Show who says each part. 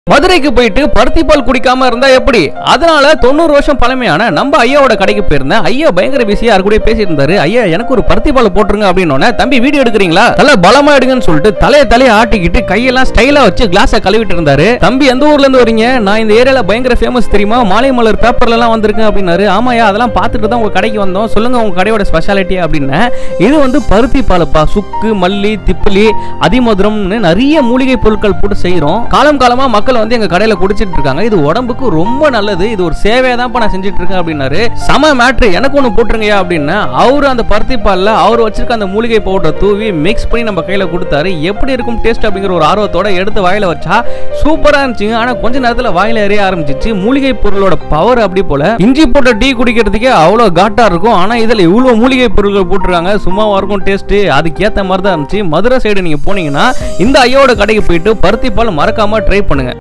Speaker 1: மதுரைக்கு போயிட்டு பருத்தி பால் குடிக்காம இருந்தா எப்படி அதனால தொண்ணூறு வருஷம் பழமையான நம்ம ஐயாவோட கடைக்கு போயிருந்தேன் ஐயா பயங்கர பிஸியா யாரு கூட பேசிட்டு இருந்தாரு ஐயா எனக்கு ஒரு பருத்தி பால் போட்டுருங்க அப்படின்னு தம்பி வீடியோ எடுக்கிறீங்களா தலை பலமா எடுங்கன்னு சொல்லிட்டு தலைய தலைய ஆட்டிக்கிட்டு கையெல்லாம் ஸ்டைலா வச்சு கிளாஸ கழுவிட்டு இருந்தாரு தம்பி எந்த ஊர்ல இருந்து வரீங்க நான் இந்த ஏரியால பயங்கர ஃபேமஸ் தெரியுமா மாலை மலர் பேப்பர்ல எல்லாம் வந்திருக்கேன் அப்படின்னாரு ஆமாயா அதெல்லாம் பார்த்துட்டு தான் உங்க கடைக்கு வந்தோம் சொல்லுங்க உங்க கடையோட ஸ்பெஷாலிட்டி அப்படின்னு இது வந்து பருத்தி பாலுப்பா சுக்கு மல்லி திப்பிலி அதிமதுரம்னு நிறைய மூலிகை பொருட்கள் போட்டு செய்றோம் காலம் காலமா மக்கள் வந்து எங்க கடையில குடிச்சிட்டு இருக்காங்க இது உடம்புக்கு ரொம்ப நல்லது இது ஒரு சேவையை தான் நான் செஞ்சுட்டு இருக்கேன் அப்படின்னாரு சம மேட்ரு எனக்கு ஒன்று போட்டுருங்கயா அப்படின்னு அவரு அந்த பருத்தி பால்ல அவர் வச்சிருக்க அந்த மூலிகை பவுடரை தூவி மிக்ஸ் பண்ணி நம்ம கையில கொடுத்தாரு எப்படி இருக்கும் டேஸ்ட் அப்படிங்கிற ஒரு ஆர்வத்தோட எடுத்து வாயில வச்சா சூப்பரா இருந்துச்சுங்க ஆனா கொஞ்ச நேரத்துல வாயில எறிய ஆரம்பிச்சிச்சு மூலிகை பொருளோட பவர் அப்படி போல இஞ்சி போட்ட டீ குடிக்கிறதுக்கே அவ்வளவு காட்டா இருக்கும் ஆனா இதுல இவ்வளவு மூலிகை பொருட்கள் போட்டிருக்காங்க சும்மாவா இருக்கும் டேஸ்ட் அதுக்கு ஏத்த மாதிரி தான் இருந்துச்சு மதுரை சைடு நீங்க போனீங்கன்னா இந்த ஐயோட கடைக்கு போயிட்டு பருத்தி பால் மறக்காம ட்ரை பண்ணுங்க